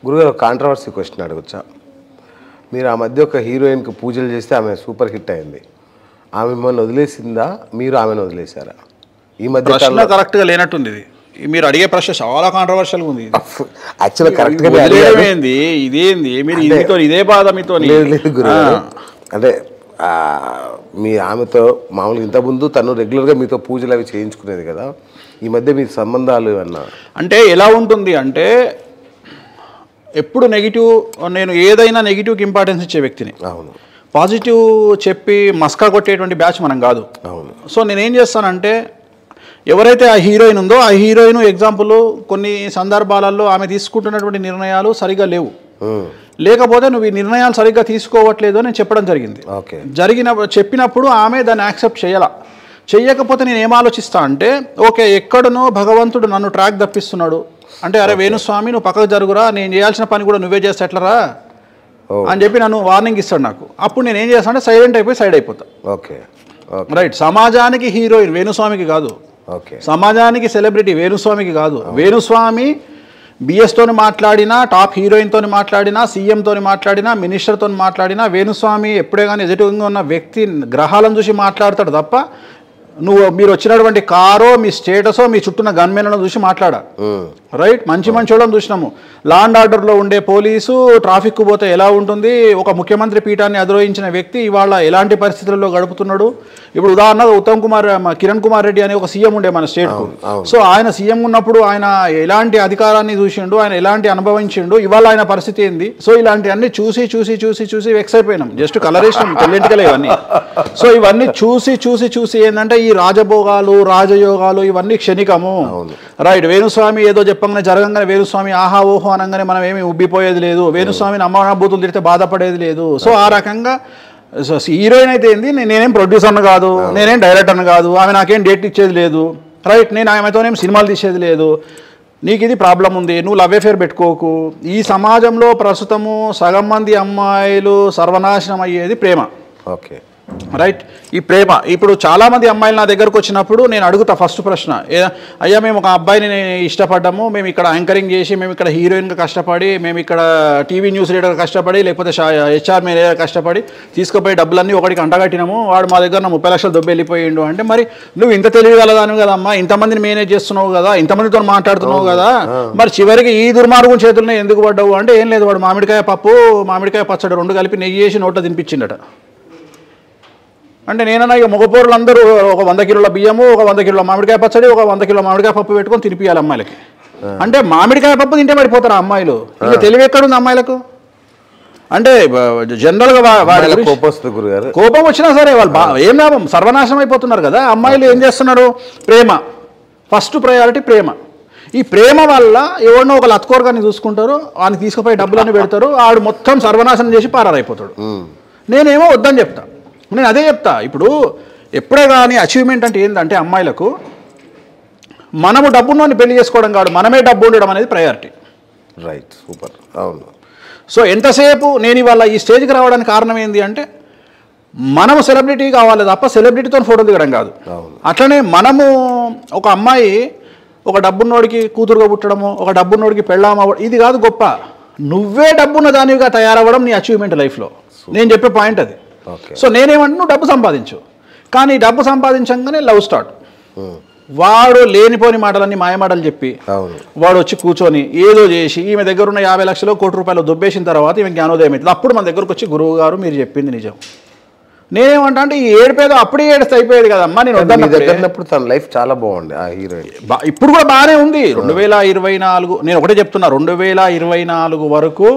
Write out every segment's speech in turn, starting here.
గురుగారు controversy question అడగచ్చా మీరు ఆ మధ్య ఒక హీరోయిన్కి పూజలు చేస్తే ఆమె సూపర్ హిట్ అయింది ఆమె మిమ్మల్ని వదిలేసిందా మీరు ఆమెను వదిలేశారా ఈ మధ్య ప్రశ్న కరెక్ట్గా లేనట్టుంది ఇది మీరు అడిగే ప్రశ్న చాలా కాంట్రవర్షియల్గా ఉంది యాక్చువల్గా కరెక్ట్గా వదిలేయడం ఏంది ఇదేంది మీరు మీతో ఇదే బాధ మీతో లేదు లేదు గురుగారు అంటే ఆ, మీ ఆమెతో మామూలుగా ఇంతకుముందు తను రెగ్యులర్గా మీతో పూజలు అవి చేయించుకునేది కదా ఈ మధ్య మీ సంబంధాలు ఏమన్నా అంటే ఎలా ఉంటుంది అంటే ఎప్పుడు నెగిటివ్ నేను ఏదైనా నెగిటివ్కి ఇంపార్టెన్స్ ఇచ్చే వ్యక్తిని అవును పాజిటివ్ చెప్పి మస్కా కొట్టేటువంటి బ్యాచ్ మనం కాదు అవును సో నేనేం చేస్తానంటే ఎవరైతే ఆ హీరోయిన్ ఉందో ఆ హీరోయిన్ ఎగ్జాంపుల్ కొన్ని సందర్భాలలో ఆమె తీసుకుంటున్నటువంటి నిర్ణయాలు సరిగా లేవు ఉమ్, లేకపోతే నువ్వు ఈ నిర్ణయాలు సరిగ్గా తీసుకోవట్లేదు అని నేను చెప్పడం జరిగింది ఓకే జరిగిన చెప్పినప్పుడు ఆమె దాన్ని యాక్సెప్ట్ చేయాల చెయ్యకపోతే నేను ఏం ఆలోచిస్తా అంటే ఓకే ఎక్కడనో భగవంతుడు నన్ను ట్రాక్ తప్పిస్తున్నాడు అంటే అరే వేణుస్వామి నువ్వు పక్కకు జరుగురా నేను చేయాల్సిన పని కూడా నువ్వే చేస్తే ఎట్లరా ఓ అని చెప్పి నన్ను వార్నింగ్ ఇస్తాడు నాకు అప్పుడు నేను ఏం చేస్తాను అంటే సైలెంట్ అయిపోయి సైడ్ అయిపోతా ఓకే ఓకే రైట్ సమాజానికి హీరోయిన్ వేణుస్వామికి కాదు ఓకే సమాజానికి సెలబ్రిటీ వేణుస్వామికి కాదు వేణుస్వామి బిఎస్తోని మాట్లాడినా టాప్ హీరోయిన్తోని మాట్లాడినా సీఎంతోని మాట్లాడినా మినిస్టర్తో మాట్లాడినా వేణుస్వామి ఎప్పుడే కానీ ఎదుటిగా ఉన్న వ్యక్తి గ్రహాలను చూసి మాట్లాడతాడు తప్ప నువ్వు మీరు వచ్చినటువంటి కారో మీ స్టేటసో మీ చుట్టూన్న గన్మెన్లను చూసి మాట్లాడా ఉమ్, రైట్ మంచి మంచి వాళ్ళని చూసినాము లా అండ్ ఆర్డర్లో ఉండే పోలీసు ట్రాఫిక్ పోతే ఎలా ఉంటుంది ఒక ముఖ్యమంత్రి పీఠాన్ని అధిరోహించిన వ్యక్తి ఇవాళ ఎలాంటి పరిస్థితుల్లో గడుపుతున్నాడు ఇప్పుడు ఉదాహరణకు ఉత్తమ్ కుమార్ మ- కిరణ్ కుమార్ రెడ్డి అనే ఒక సీఎం ఉండే మన స్టేట్కు అవును. సో ఆయన సీఎం ఉన్నప్పుడు ఆయన ఎలాంటి అధికారాన్ని చూసిండు ఆయన ఎలాంటి అనుభవించిండు ఇవాళ ఆయన పరిస్థితి ఏంది సో ఇలాంటివన్నీ చూసి చూసి చూసి చూసి వెక్స్ అయిపోయినాం జస్ట్ కలరేషన్ తెల్లింటికలే ఇవన్నీ సో ఇవన్నీ చూసి చూసి చూసి ఏంటంటే ఈ రాజభోగాలు రాజయోగాలు ఇవన్నీ క్షణికము రైట్ వేణుస్వామి ఏదో చెప్పంగానే జరగంగానే వేణుస్వామి ఆహా ఓహో అనగానే మనం ఏమి ఉబ్బిపోయేది లేదు వేణుస్వామిని అమ్మబూతులు తిడితే బాధపడేది లేదు సో ఆ రకంగా సో హీరోయిన్ అయితే ఏంది నే- నేనేం ప్రొడ్యూసర్ను కాదు నేనేం డైరెక్టర్ను కాదు ఆమె నాకేం డేట్ ఇచ్చేది లేదు రైట్ నేను ఆమెతోనేం సినిమాలు తీసేది లేదు నీకు ఇది ప్రాబ్లం ఉంది నువ్వు లవ్ అఫేర్ పెట్టుకోకు ఈ సమాజంలో ప్రస్తుతము సగం మంది అమ్మాయిలు సర్వనాశనం అయ్యేది ప్రేమ ఓకే రైట్ ఈ ప్రేమ ఇప్పుడు చాలా మంది అమ్మాయిలు నా దగ్గరకు వచ్చినప్పుడు నేను అడుగుతా ఫస్ట్ ప్రశ్న ఏ అయ్యా మేము ఒక అబ్బాయిని ఇష్టపడ్డాము మేము ఇక్కడ యాంకరింగ్ చేసి మేము ఇక్కడ హీరోయిన్గా కష్టపడి మేము ఇక్కడ టీవీ న్యూస్ రీడర్ కష్టపడి లేకపోతే హెచ్ఆర్ మేనేజర్ కష్టపడి తీసుకుపోయి డబ్బులన్నీ ఒకటికి అంటగట్టినాము వాడు మా దగ్గర నా ముప్పై లక్షలు దొబ్బి వెళ్ళిపోయిండు అంటే మరి నువ్వు ఇంత తెలియగలదాను కదమ్మా ఇంతమందిని మేనేజ్ చేస్తున్నావు కదా ఇంతమందితో మాట్లాడుతున్నావు కదా మరి చివరికి ఈ దుర్మార్గం చేతుల్ని ఎందుకు పడ్డావు అంటే ఏం లేదు వాడు మామిడికాయ పప్పు మామిడికాయ పచ్చడి రెండు కలిపి నెయ్యి వేసి నోట్లో తినిపించిండట అంటే నేనన్నా ఇక మగపోరులు అందరూ ఒక వంద కిలోల బియ్యము ఒక వంద కిలోల మామిడికాయ పచ్చడి ఒక వంద కిలో మామిడికాయ పప్పు పెట్టుకొని తినిపియాలి అమ్మాయిలకి అంటే మామిడికాయ పప్పు తింటే పడిపోతారు ఆ అమ్మాయిలు ఇక తెలివి ఎక్కడుంది అమ్మాయిలకు అంటే జనరల్గా వా- వాడి అమ్మాయిల గురించి- కోపం వస్తుంది గురుగారు కోపం వచ్చినా సరే వాళ్ళు బా ఏం లాభం సర్వనాశనం అయిపోతున్నారు కదా అమ్మాయిలు ఏం చేస్తున్నారు ప్రేమ ఫస్ట్ ప్రయారిటీ ప్రేమ ఈ ప్రేమ వల్ల ఎవరినో ఒక లత్కోరగాన్ని చూసుకుంటారు వానికి తీసుకుపోయి డబ్బులన్నీ పెడతారు ఆడు మొత్తం సర్వనాశనం చేసి పారారైపోతాడు ఉమ్, నేనేమో వద్దని చెప్తా నేను అదే చెప్తా ఇప్పుడు ఎప్పుడే కానీ అచీవ్మెంట్ అంటే ఏంటంటే అమ్మాయిలకు మనము డబ్బున్నోని పెళ్లి చేసుకోవడం కాదు మనమే డబ్బు ఉండడం అనేది ప్రయారిటీ రైట్ సూపర్ అవును సో ఎంతసేపు నేను ఇవాళ ఈ స్టేజ్కి రావడానికి కారణం ఏంటి అంటే మనము సెలబ్రిటీ కావాలి తప్ప సెలబ్రిటీతో ఫోటో దిగడం కాదు అవును. అట్లనే మనము ఒక అమ్మాయి ఒక డబ్బున్నోడికి కూతురుగా పుట్టడము ఒక డబ్బున్నోడికి పెళ్ళామ ఇది కాదు గొప్ప నువ్వే డబ్బున్న దానివిగా తయారవ్వడం నీ అచీవ్మెంట్ లైఫ్లో నేను చెప్పే పాయింట్ అది ఓకే సో నేనేమంటే నువ్వు డబ్బు సంపాదించు కానీ డబ్బు సంపాదించగానే లవ్ స్టార్ట్ ఉమ్, వాడు లేనిపోని మాటలన్నీ మాయమాటలు చెప్పి అవును వాడు వచ్చి కూర్చొని ఏదో చేసి ఈమె దగ్గర ఉన్న యాభై లక్షలు కోటి రూపాయలు దొబ్బేసిన తర్వాత ఈమె జ్ఞానోదయం అవుతుంది అప్పుడు మన దగ్గరకు వచ్చి గురువు గారు మీరు చెప్పింది నిజం నేనేమంటా అంటే ఈ ఏడిపేదో అప్పుడే ఏడిస్తే అయిపోయేది కదమ్మా నేను మీ వద్దన్నప్పుడే. దగ్గర ఉన్నప్పుడు తన లైఫ్ చాలా బాగుంది ఆ హీరోయిన్ బా- ఇప్పుడు కూడా బాగానే ఉంది రెండు వేల ఇరవై నాలుగు నేను ఒకటే చెప్తున్నా రెండు వేల ఇరవై నాలుగు వరకు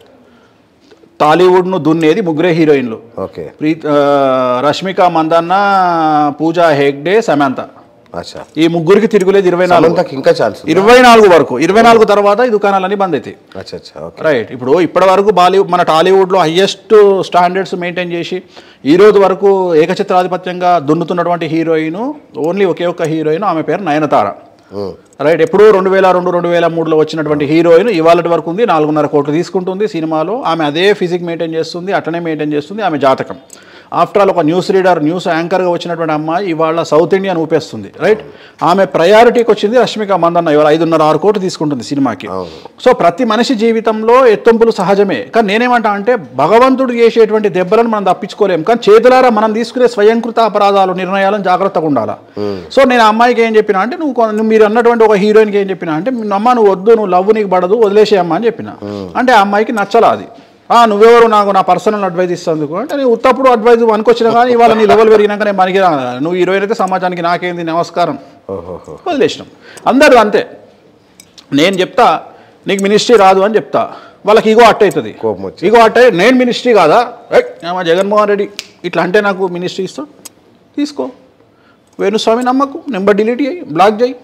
టాలీవుడ్ను దున్నేది ముగ్గురే హీరోయిన్లు ఓకే ప్రీత్ ఆ, రష్మిక మందన్న పూజా హెగ్డే సమంత అచ్చా ఈ ముగ్గురికి తిరుగులేదు ఇరవై నాలుగు సమంతకి ఇంకా ఛాన్స్ ఉంది ఇరవై నాలుగు వరకు ఇరవై నాలుగు తర్వాత ఈ దుకాణాలన్నీ బంద్ అవుతాయి అచ్చా అచ్చా ఓకే రైట్ ఇప్పుడు ఇప్పటి వరకు బాలీవుడ్ మన టాలీవుడ్లో హయ్యెస్ట్ స్టాండర్డ్స్ మెయింటైన్ చేసి ఈ రోజు వరకు ఏకచిత్రాధిపత్యంగా దున్నుతున్నటువంటి హీరోయిన్ ఓన్లీ ఒకే ఒక్క హీరోయిన్ ఆమె పేరు నయనతార ఉమ్, రైట్ ఎప్పుడు రెండు వేల రెండు రెండు వేల మూడులో వచ్చినటువంటి హీరోయిన్ ఇవాళ వరకు ఉంది నాలుగున్నర కోట్లు తీసుకుంటుంది సినిమాలో ఆమె అదే ఫిజిక్ మెయింటైన్ చేస్తుంది అట్లనే మెయింటైన్ చేస్తుంది ఆమె జాతకం ఆఫ్టర్ ఆల్ ఒక న్యూస్ రీడర్ న్యూస్ యాంకర్గా వచ్చినటువంటి అమ్మాయి ఇవాళ సౌత్ ఇండియన్ ఊపేస్తుంది రైట్ ఆమె ప్రయారిటీకి వచ్చింది రష్మిక మందన్న ఇవాళ ఐదున్నర ఆరు కోట్లు తీసుకుంటుంది సినిమాకి సో ప్రతి మనిషి జీవితంలో ఎత్తుంపులు సహజమే కానీ నేనేమంటా అంటే భగవంతుడు చేసేటువంటి దెబ్బలను మనం తప్పించుకోలేం కానీ చేతులారా మనం తీసుకునే స్వయంకృత అపరాధాలు నిర్ణయాలను జాగ్రత్తగా ఉండాలా సో నేను ఆ అమ్మాయికి ఏం చెప్పిన అంటే నువ్వు కొ- నువ్వు మీరు అన్నటువంటి ఒక హీరోయిన్కి ఏం చెప్పిన అంటే అమ్మ నువ్వు వద్దు నువ్వు లవ్ నీకు పడదు వదిలేసేయమ్మా అని చెప్పిన అంటే ఆ అమ్మాయికి నచ్చలా అది ఆ నువ్వెవరు నాకు నా పర్సనల్ అడ్వైజ్ ఇస్తాందుకు అంటే నేను ఉత్తప్పుడు అడ్వైజ్ అనుకొచ్చినా కానీ ఇవాళ నీ లెవెల్ పెరిగినాక నేను మనకి నువ్వు హీరోయిన్ అయితే సమాజానికి నాకేంది నమస్కారం ఓహోహో వదిలేసినాం అందరిది అంతే నేను చెప్తా నీకు మినిస్ట్రీ రాదు అని చెప్తా వాళ్ళకి ఇగో అట్ట అవుతుంది కోపం వచ్చి. ఇగో అట్ట నేను మినిస్ట్రీ కాదా ఏయ్, ఏమా జగన్మోహన్ రెడ్డి ఇట్లా అంటే నాకు మినిస్ట్రీ ఇస్తాడు తీసుకో వేణుస్వామి నమ్మకు నెంబర్ డిలీట్ చేయి బ్లాక్ చేయి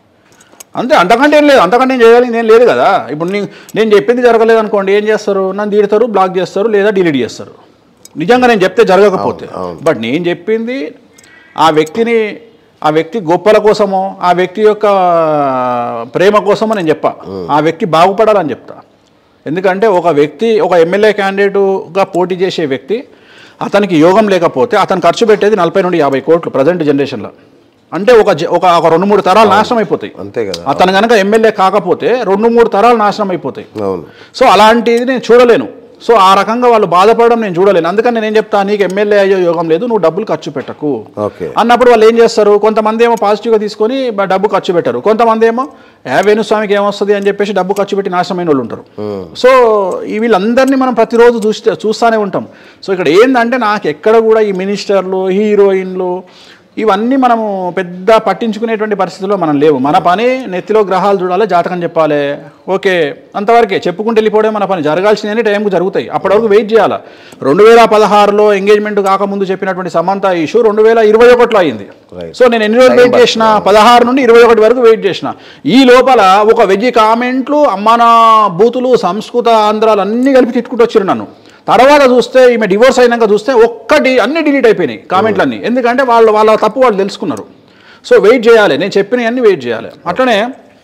అంతే అంతకంటే ఏం లేదు అంతకంటే ఏం చేయాలి నేను లేదు కదా ఇప్పుడు నేను నేను చెప్పింది జరగలేదు అనుకోండి ఏం చేస్తారు నన్ను తీడతారు బ్లాక్ చేస్తారు లేదా డిలీట్ చేస్తారు నిజంగా నేను చెప్తే జరగకపోతే బట్ నేను చెప్పింది ఆ వ్యక్తిని ఆ వ్యక్తి గొప్పల కోసమో ఆ వ్యక్తి యొక్క ప్రేమ కోసమో నేను చెప్పా ఆ వ్యక్తి బాగుపడాలని చెప్తా ఎందుకంటే ఒక వ్యక్తి ఒక ఎమ్మెల్యే క్యాండిడేట్గా పోటీ చేసే వ్యక్తి అతనికి యోగం లేకపోతే అతను ఖర్చు పెట్టేది నలభై నుండి యాభై కోట్లు ప్రజెంట్ జనరేషన్లో అంటే ఒక జ- ఒక ఒక రెండు మూడు తరాలు నాశనం అయిపోతాయి అంతే కదా అతను కనుక ఎమ్మెల్యే కాకపోతే రెండు మూడు తరాలు నాశనం అయిపోతాయి అవును సో అలాంటిది నేను చూడలేను సో ఆ రకంగా వాళ్ళు బాధపడడం నేను చూడలేను అందుకని నేను ఏం చెప్తా నీకు ఎమ్మెల్యే అయ్యే యోగం లేదు నువ్వు డబ్బులు ఖర్చు పెట్టకు ఓకే అన్నప్పుడు వాళ్ళు ఏం చేస్తారు కొంతమంది ఏమో పాజిటివ్గా తీసుకొని బ- డబ్బు ఖర్చు పెట్టరు కొంతమంది ఏమో ఏ వేణుస్వామికి ఏమొస్తుంది అని చెప్పేసి డబ్బు ఖర్చు పెట్టి నాశనమైన వాళ్ళు ఉంటారు సో ఈ వీళ్ళందరినీ మనం ప్రతిరోజు చూస్తే చూస్తూనే ఉంటాం సో ఇక్కడ ఏంటంటే నాకు ఎక్కడ కూడా ఈ మినిస్టర్లు హీరోయిన్లు ఇవన్నీ మనము పెద్ద పట్టించుకునేటువంటి పరిస్థితిలో మనం లేవు మన పని నెత్తిలో గ్రహాలు చూడాలి జాతకం చెప్పాలి ఓకే అంతవరకే చెప్పుకుంటూ వెళ్ళిపోవడం మన పని జరగాల్సినవి టైంకు జరుగుతాయి అప్పటి వరకు వెయిట్ చేయాలి రెండు వేల పదహారులో ఎంగేజ్మెంట్ కాకముందు చెప్పినటువంటి సమంత ఇష్యూ రెండు వేల ఇరవై ఒకటిలో అయింది Right. సో నేను ఎన్ని రోజులు వెయిట్ చేసిన పదహారు నుండి ఇరవై ఒకటి వరకు వెయిట్ చేసిన ఈ లోపల ఒక వెయ్యి కామెంట్లు అమ్మాన బూతులు సంస్కృత ఆంధ్రాలు అన్నీ కలిపి తిట్టుకుంటూ వచ్చారు నన్ను తర్వాత చూస్తే ఈమె డివోర్స్ అయినాక చూస్తే ఒక్కటి అన్ని డిలీట్ అయిపోయినాయి కామెంట్లు అన్ని ఎందుకంటే వాళ్ళు వాళ్ళ తప్పు వాళ్ళు తెలుసుకున్నారు సో వెయిట్ చేయాలి నేను చెప్పినవి అన్ని వెయిట్ చేయాలి అట్లనే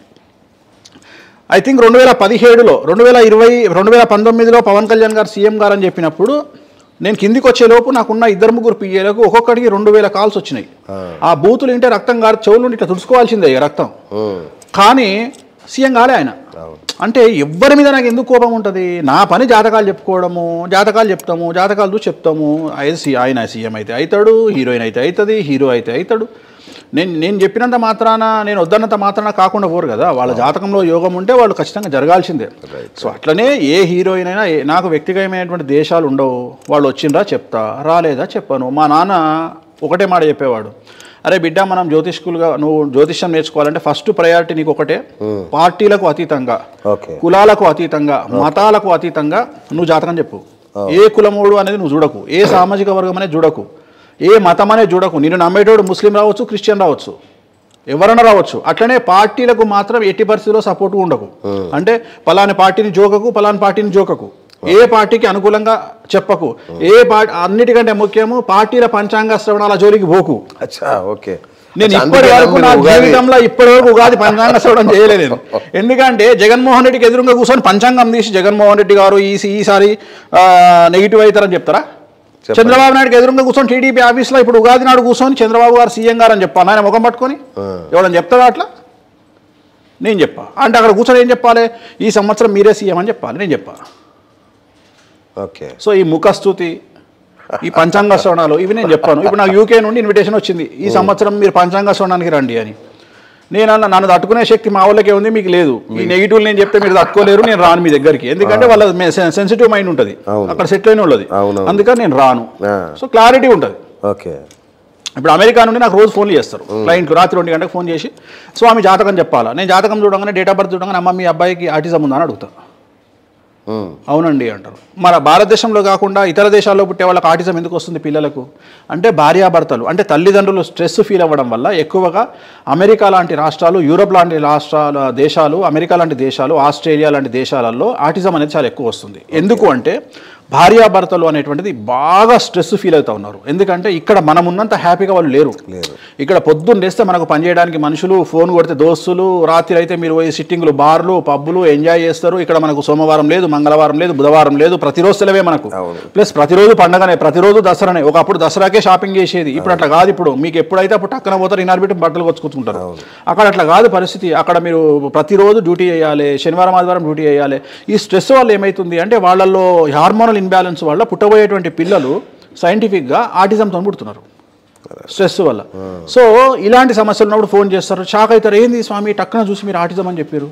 ఐ థింక్ రెండు వేల పదిహేడులో రెండు వేల ఇరవై రెండు వేల పంతొమ్మిదిలో పవన్ కళ్యాణ్ గారు సీఎం గారు అని చెప్పినప్పుడు నేను కిందికి వచ్చేలోపు నాకున్న ఇద్దరు ముగ్గురు పిఏలకు ఒక్కొక్కడికి రెండు వేల కాల్స్ వచ్చినాయి ఆ బూతులు ఇంటే రక్తం గారు చెవుల నుండి ఇట్లా తుడుచుకోవాల్సిందే ఇక రక్తం ఉమ్. కానీ సీఎం కాలే ఆయన అంటే ఎవ్వరి మీద నాకు ఎందుకు కోపం ఉంటుంది నా పని జాతకాలు చెప్పుకోవడము జాతకాలు చెప్తాము జాతకాలు చూసి చెప్తాము ఆయన సీ- ఆయన సీఎం అయితే అవుతాడు హీరోయిన్ అయితే అవుతుంది హీరో అయితే అవుతాడు నేను నేను చెప్పినంత మాత్రాన నేను వద్దన్నంత మాత్రాన కాకుండా పోరు కదా వాళ్ళ జాతకంలో యోగం ఉంటే వాళ్ళు ఖచ్చితంగా జరగాల్సిందే సో అట్లనే ఏ హీరోయిన్ అయినా ఏ- నాకు వ్యక్తిగతమైనటువంటి దేశాలు ఉండవు వాళ్ళు వచ్చిండ్రా చెప్తా రాలేదా చెప్పాను మా నాన్న ఒకటే మాట చెప్పేవాడు అరే బిడ్డ మనం జ్యోతిష్కులుగా నువ్వు జ్యోతిష్యం నేర్చుకోవాలంటే ఫస్ట్ ప్రయారిటీ నీకు ఒకటే పార్టీలకు అతీతంగా ఓకే కులాలకు అతీతంగా మతాలకు అతీతంగా నువ్వు జాతకం చెప్పు ఏ కులమోడు అనేది నువ్వు చూడకు ఏ సామాజిక వర్గం అనేది చూడకు ఏ మతం అనేది చూడకు నిన్ను నమ్మేటోడు ముస్లిం రావచ్చు క్రిస్టియన్ రావచ్చు ఎవరైనా రావచ్చు అట్లనే పార్టీలకు మాత్రం ఎట్టి పరిస్థితిలో సపోర్ట్ ఉండకు అంటే పలాని పార్టీని జోకకు పలాని పార్టీని జోకకు ఏ పార్టీకి అనుకూలంగా చెప్పకు ఏ పార్టీ అన్నిటికంటే ముఖ్యము పార్టీల పంచాంగ శ్రవణాల జోలికి పోకు అచ్చా ఓకే నేను అచ్చా, ఇప్పటి అందుకే వరకు మీరు నా ఉగాది- జీవితంలో ఇప్పటి వరకు ఉగాది పంచాంగ శ్రవణం చేయలేదు నేను ఎందుకంటే జగన్మోహన్ రెడ్డికి ఎదురుగా కూర్చొని పంచాంగం తీసి జగన్మోహన్ రెడ్డి గారు ఈ ఈసారి నెగిటివ్ అవుతారని చెప్తారా చెప్పండి. చంద్రబాబు నాయుడుకి ఎదురుగా కూర్చొని టీడీపీ ఆఫీస్లో ఇప్పుడు ఉగాది నాడు కూర్చొని చంద్రబాబు గారు సీఎం గారు అని చెప్పాను ఆయన ముఖం పట్టుకొని ఆ. ఎవడని చెప్తాడా అట్లా నేను చెప్పా అంటే అక్కడ కూర్చొని ఏం చెప్పాలి ఈ సంవత్సరం మీరే సీఎం అని చెప్పాలి నేను చెప్పా ఓకే సో ఈ ముఖస్థుతి ఈ పంచాంగ శ్రవణాలు ఇవి నేను చెప్పాను ఇప్పుడు నాకు యూకే నుండి ఇన్విటేషన్ వచ్చింది ఈ సంవత్సరం మీరు పంచాంగ శ్రవణానికి రండి అని నేను అన్న నన్ను తట్టుకునే శక్తి మా వాళ్ళకే ఉంది మీకు లేదు ఈ నెగిటివ్ నేను చెప్తే మీరు తట్టుకోలేరు నేను రాను మీ దగ్గరికి ఎందుకంటే వాళ్ళ సెన్సిటివ్ మైండ్ ఉంటుంది అవును. అక్కడ సెటిల్ అయిన వాళ్ళది అవునవును. అందుకని నేను రాను ఆ. సో క్లారిటీ ఉంటుంది ఓకే ఇప్పుడు అమెరికా నుండి నాకు రోజు ఫోన్లు చేస్తారు క్లయింట్లు రాత్రి రెండు గంటలకు ఫోన్ చేసి స్వామి జాతకం చెప్పాలా నేను జాతకం చూడగానే డేట్ ఆఫ్ బర్త్ చూడగానే అమ్మ మీ అబ్బాయికి ఆటిజం ఉందా అని అడుగుతా ఉమ్. అవునండి అంటారు మన భారతదేశంలో కాకుండా ఇతర దేశాల్లో పుట్టే వాళ్ళకి ఆటిజం ఎందుకు వస్తుంది పిల్లలకు అంటే భార్యాభర్తలు అంటే తల్లిదండ్రులు స్ట్రెస్ ఫీల్ అవ్వడం వల్ల ఎక్కువగా అమెరికా లాంటి రాష్ట్రాలు యూరోప్ లాంటి రాష్ట్రాల దేశాలు అమెరికా లాంటి దేశాలు ఆస్ట్రేలియా లాంటి దేశాలలో ఆటిజం అనేది చాలా ఎక్కువ వస్తుంది ఎందుకు అంటే భార్యాభర్తలు అనేటువంటిది బాగా స్ట్రెస్ ఫీల్ అవుతా ఉన్నారు ఎందుకంటే ఇక్కడ మనం ఉన్నంత హ్యాపీగా వాళ్ళు లేరు లేరు. ఇక్కడ పొద్దున్న లేస్తే మనకు పనిచేయడానికి మనుషులు ఫోన్ కొడితే దోస్తులు రాత్రి అయితే మీరు పోయి సిట్టింగ్లు బార్లు పబ్బులు ఎంజాయ్ చేస్తారు ఇక్కడ మనకు సోమవారం లేదు మంగళవారం లేదు బుధవారం లేదు ప్రతిరోజు సెలవే మనకు అవును. ప్లస్ ప్రతిరోజు పండగనే ప్రతిరోజు దసరానే ఒకప్పుడు దసరాకే షాపింగ్ చేసేది ఇప్పుడు అట్లా కాదు ఇప్పుడు మీకు ఎప్పుడైతే అప్పుడు టక్కన పోతారు ఇనారు పెట్టి బట్టలు కొచ్చుకుంటారు అక్కడ అట్లా కాదు పరిస్థితి అక్కడ మీరు ప్రతిరోజు డ్యూటీ చేయాలి శనివారం ఆదివారం డ్యూటీ చేయాలి ఈ స్ట్రెస్ వల్ల ఏమవుతుంది అంటే వాళ్ళల్లో హార్మోనల్ ఇన్బ్యాలెన్స్ వల్ల పుట్టబోయేటువంటి పిల్లలు సైంటిఫిక్గా ఆటిజంతో పుడుతున్నారు స్ట్రెస్ వల్ల సో ఇలాంటి సమస్యలు ఉన్నప్పుడు ఫోన్ చేస్తారు షాక్ అవుతారు ఏంది స్వామి టక్కున చూసి మీరు ఆటిజం అని చెప్పారు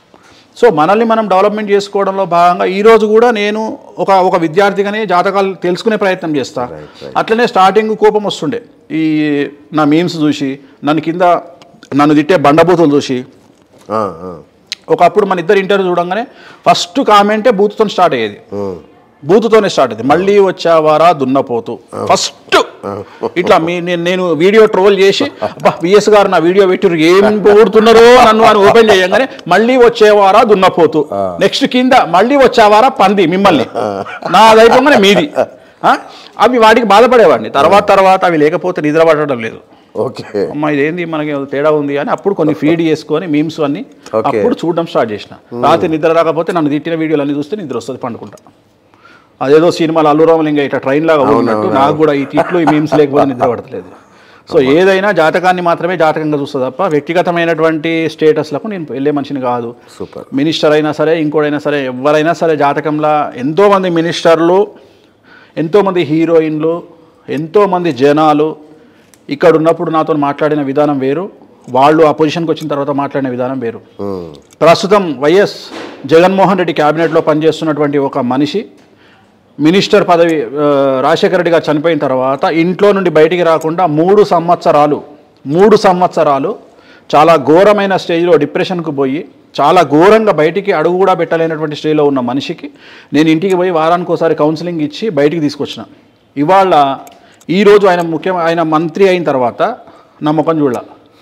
సో మనల్ని మనం డెవలప్మెంట్ చేసుకోవడంలో భాగంగా ఈ రోజు కూడా నేను ఒక ఒక విద్యార్థిగానే జాతకాలు తెలుసుకునే ప్రయత్నం చేస్తా అట్లనే స్టార్టింగ్ కోపం వస్తుండే ఈ నా మీమ్స్ చూసి నన్ను కింద నన్ను తిట్టే బండబూతులు చూసి ఆ, ఆ. ఒకప్పుడు మన ఇద్దరు ఇంటర్వ్యూ చూడంగానే ఫస్ట్ కామెంటే బూతుతో స్టార్ట్ అయ్యేది ఉమ్. బూతుతోనే స్టార్ట్ అయింది మళ్ళీ వచ్చావారా దున్నపోతు ఫస్ట్ ఇట్లా మీ నేను నేను వీడియో ట్రోల్ చేసి అబ్బా విఎస్ గారు నా వీడియో పెట్టిరు ఏం పోడుతున్నారో నన్ను అని ఓపెన్ చేయగానే మళ్ళీ వచ్చేవారా దున్నపోతు నెక్స్ట్ కింద మళ్ళీ వచ్చేవారా పంది మిమ్మల్ని నా అయిపోగానే మీది ఆ? అవి వాటికి బాధపడేవాడిని తర్వాత తర్వాత అవి లేకపోతే నిద్ర పడడం లేదు ఓకే అమ్మ ఇదేంది మనకి ఏదో తేడా ఉంది అని అప్పుడు కొన్ని ఫీడ్ చేసుకొని మీమ్స్ అన్ని Okay. అప్పుడు చూడడం స్టార్ట్ చేసిన రాత్రి నిద్ర రాకపోతే నన్ను తిట్టిన వీడియోలు అన్ని చూస్తే నిద్ర వస్తుంది పండుకుంటా అదేదో సినిమాలు అల్లురామలింగ ఇట్లా ట్రైన్ లాగా ఉన్నట్టు నాకు కూడా ఈ తిట్లు ఈ మీమ్స్ లేకపోతే నిద్ర పడతలేదు సో ఏదైనా జాతకాన్ని మాత్రమే జాతకంగా చూస్తుంది తప్ప వ్యక్తిగతమైనటువంటి స్టేటస్లకు నేను వెళ్ళే మనిషిని కాదు సూపర్ మినిస్టర్ అయినా సరే ఇంకోడైనా సరే ఎవరైనా సరే జాతకంలో ఎంతోమంది మినిస్టర్లు ఎంతోమంది హీరోయిన్లు ఎంతోమంది జనాలు ఇక్కడ ఉన్నప్పుడు నాతో మాట్లాడిన విధానం వేరు వాళ్ళు ఆ పొజిషన్కి వచ్చిన తర్వాత మాట్లాడిన విధానం వేరు ఉమ్. ప్రస్తుతం వైఎస్ జగన్మోహన్ రెడ్డి క్యాబినెట్లో పనిచేస్తున్నటువంటి ఒక మనిషి మినిస్టర్ పదవి ఆ, రాజశేఖర రెడ్డి గారు చనిపోయిన తర్వాత ఇంట్లో నుండి బయటికి రాకుండా మూడు సంవత్సరాలు మూడు సంవత్సరాలు చాలా ఘోరమైన స్టేజ్లో డిప్రెషన్కు పోయి చాలా ఘోరంగా బయటికి అడుగు కూడా పెట్టలేనటువంటి స్టేజ్లో ఉన్న మనిషికి నేను ఇంటికి పోయి వారానికి ఒకసారి కౌన్సిలింగ్ ఇచ్చి బయటికి తీసుకొచ్చిన ఇవాళ ఈరోజు ఆయన ముఖ్య ఆయన మంత్రి అయిన తర్వాత నా ముఖం చూడాల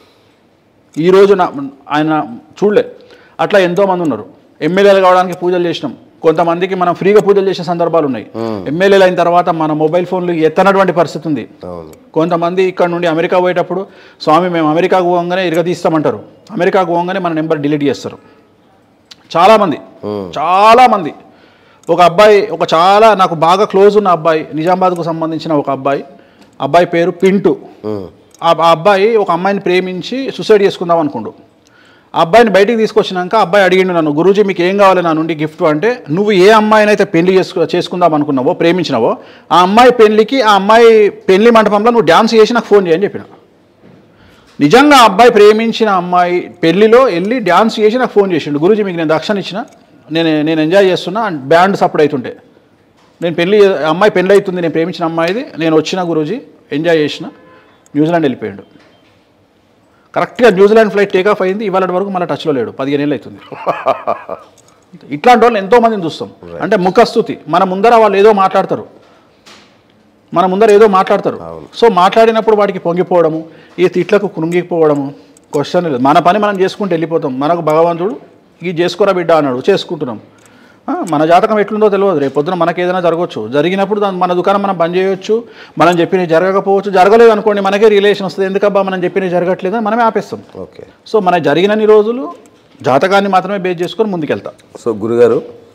ఈరోజు నా ఆయన చూడలే అట్లా ఎంతోమంది ఉన్నారు ఎమ్మెల్యేలు కావడానికి పూజలు చేసినాం కొంతమందికి మనం ఫ్రీగా పూజలు చేసే సందర్భాలు ఉన్నాయి ఎమ్మెల్యేలు అయిన తర్వాత మన మొబైల్ ఫోన్లు ఎత్తనటువంటి పరిస్థితి ఉంది అవును కొంతమంది ఇక్కడ నుండి అమెరికా పోయేటప్పుడు స్వామి మేము అమెరికాకు పోగానే ఇరగదీస్తామంటారు అమెరికాకు పోగానే మన నెంబర్ డిలీట్ చేస్తారు చాలామంది చాలామంది ఒక అబ్బాయి ఒక చాలా నాకు బాగా క్లోజ్ ఉన్న అబ్బాయి నిజామాబాద్కు సంబంధించిన ఒక అబ్బాయి అబ్బాయి పేరు పింటు ఉమ్. ఆ ఆ అబ్బాయి ఒక అమ్మాయిని ప్రేమించి సూసైడ్ చేసుకుందాం అనుకుండు ఆ అబ్బాయిని బయటికి తీసుకొచ్చినాక ఆ అబ్బాయి అడిగిండు నన్ను గురూజీ మీకు ఏం కావాలి నా నుండి గిఫ్ట్ అంటే నువ్వు ఏ అమ్మాయిని అయితే పెళ్లి చేసుకు చేసుకుందాం అనుకున్నావో ప్రేమించినావో ఆ అమ్మాయి పెళ్లికి ఆ అమ్మాయి పెళ్లి మండపంలో నువ్వు డ్యాన్స్ చేసి నాకు ఫోన్ చేయని చెప్పిన నిజంగా ఆ అబ్బాయి ప్రేమించిన అమ్మాయి పెళ్లిలో వెళ్ళి డ్యాన్స్ చేసి నాకు ఫోన్ చేసిండు గురూజీ మీకు నేను దక్షిణ ఇచ్చిన నేను నేను ఎంజాయ్ చేస్తున్నా బ్యాండ్ సపోర్ట్ అవుతుంటే నేను పెళ్లి అమ్మాయి పెళ్లి అవుతుంది నేను ప్రేమించిన అమ్మాయిది నేను వచ్చిన గురూజీ ఎంజాయ్ చేసిన న్యూజిలాండ్ వెళ్ళిపోయాడు కరెక్ట్గా న్యూజిలాండ్ ఫ్లైట్ టేక్ ఆఫ్ అయింది ఇవాళ వరకు మళ్ళీ టచ్లో లేడు పదిహేను ఏళ్ళు అవుతుంది ఇట్లాంటి వాళ్ళు ఎంతో మందిని చూస్తాం అంటే ముఖస్థుతి మన ముందర వాళ్ళు ఏదో మాట్లాడతారు మన ముందర ఏదో మాట్లాడతారు సో మాట్లాడినప్పుడు వాటికి పొంగిపోవడము ఈ తిట్లకు కృంగిపోవడము క్వశ్చన్ లేదు మన పని మనం చేసుకుంటూ వెళ్ళిపోతాం మనకు భగవంతుడు ఇది చేసుకోరా బిడ్డ అన్నాడు చేసుకుంటున్నాం ఆ, మన జాతకం ఎట్లుందో తెలియదు రేపు పొద్దున మనకి ఏదైనా జరగవచ్చు జరిగినప్పుడు దాన్ని మన దుకాణం మనం బంద్ చేయొచ్చు మనం చెప్పినవి జరగకపోవచ్చు జరగలేదు అనుకోండి మనకే రిలేషన్ వస్తుంది ఎందుకబ్బా మనం చెప్పినవి జరగట్లేదు అని మనమే ఆపేస్తాం ఓకే సో మన జరిగినన్ని రోజులు జాతకాన్ని మాత్రమే బేస్ చేసుకొని ముందుకెళ్తాం సో గురుగారు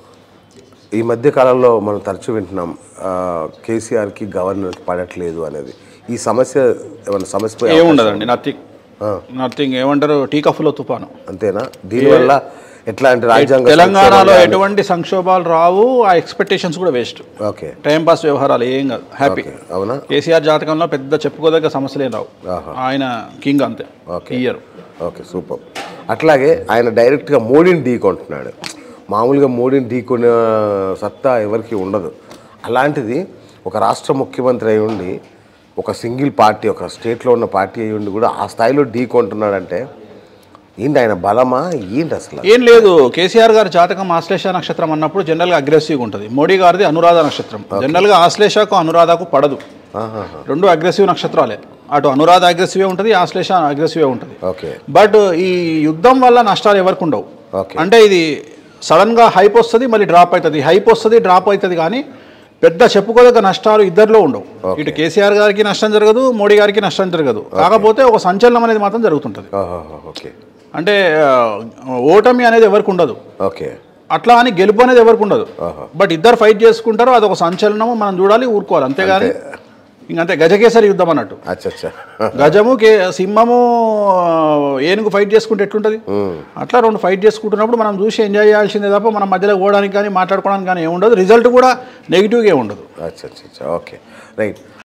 ఈ మధ్య కాలంలో మనం తరచూ వింటున్నాం ఆ, కేసీఆర్కి గవర్నర్కి పడట్లేదు అనేది ఈ సమస్య ఏమైనా సమస్య పోయే ఏముండదండి నథింగ్ ఆ. నథింగ్ ఏమంటారు టీకఫ్లో తుఫాను అంతేనా దీనివల్ల ఎట్లాంటి రాజ్యాంగ తెలంగాణలో సంక్షోభాలు ఎటువంటి సంక్షోభాలు రావు ఆ ఎక్స్పెక్టేషన్స్ కూడా వేస్ట్ ఓకే టైం పాస్ వ్యవహారాలు ఏం కాదు హ్యాపీ ఓకే అవునా కేసీఆర్ జాతకంలో పెద్ద చెప్పుకోదగ్గ సమస్యలే రావు ఆహా. ఆయన కింగ్ అంతే ఓకే. ఇయ్యరు ఓకే సూపర్ అట్లాగే ఆయన డైరెక్ట్గా మోడీని ఢీకొంటున్నాడు మామూలుగా మోడీని ఢీకొనే సత్తా ఎవరికి ఉండదు అలాంటిది ఒక రాష్ట్ర ముఖ్యమంత్రి అయి ఉండి ఒక సింగిల్ పార్టీ ఒక స్టేట్లో ఉన్న పార్టీ అయి ఉండి కూడా ఆ స్థాయిలో ఢీకొంటున్నాడంటే ఏంటి ఆయన బలమా ఏంటి అసలు ఏం లేదు కేసీఆర్ గారి జాతకం ఆశ్లేష నక్షత్రం అన్నప్పుడు జనరల్గా అగ్రెసివ్గా ఉంటుంది మోడీ గారిది అనురాధ నక్షత్రం జనరల్గా ఆశ్లేషకు అనురాధకు పడదు ఆహాహా. రెండు అగ్రెసివ్ నక్షత్రాలే అటు అనురాధ అగ్రెసివే ఉంటుంది ఆశ్లేష అగ్రెసివే ఉంటుంది ఓకే బట్ ఈ యుద్ధం వల్ల నష్టాలు ఎవరికి ఉండవు ఓకే అంటే ఇది సడన్గా హైప్ వస్తుంది మళ్ళీ డ్రాప్ అవుతుంది హైప్ వస్తుంది డ్రాప్ అవుతుంది కానీ పెద్ద చెప్పుకోదగ్గ నష్టాలు ఇద్దరిలో ఉండవు ఇటు కేసీఆర్ గారికి నష్టం జరగదు మోడీ గారికి నష్టం జరగదు కాకపోతే ఒక సంచలనం అనేది మాత్రం జరుగుతుంటుంది ఆహాహా, ఓకే అంటే ఆ, ఓటమి అనేది ఎవరికి ఉండదు ఓకే అట్లా అని గెలుపు అనేది ఎవరికి ఉండదు బట్ ఇద్దరు ఫైట్ చేసుకుంటారు అదొక సంచలనము మనం చూడాలి ఊరుకోవాలి అంతేగాని ఇంకంతే గజకేసరి యుద్ధం అన్నట్టు అచ్చా అచ్చా గజము కే సింహము ఆ, ఏనుగు ఫైట్ చేసుకుంటే ఎట్లుంటుంది అట్లా రెండు ఫైట్ చేసుకుంటున్నప్పుడు మనం చూసి ఎంజాయ్ చేయాల్సిందే తప్ప మనం మధ్యలో పోవడానికి కానీ మాట్లాడుకోవడానికి కానీ ఏముండదు రిజల్ట్ కూడా నెగిటివ్గా ఉండదు అచ్చా అచ్చా అచ్చా ఓకే రైట్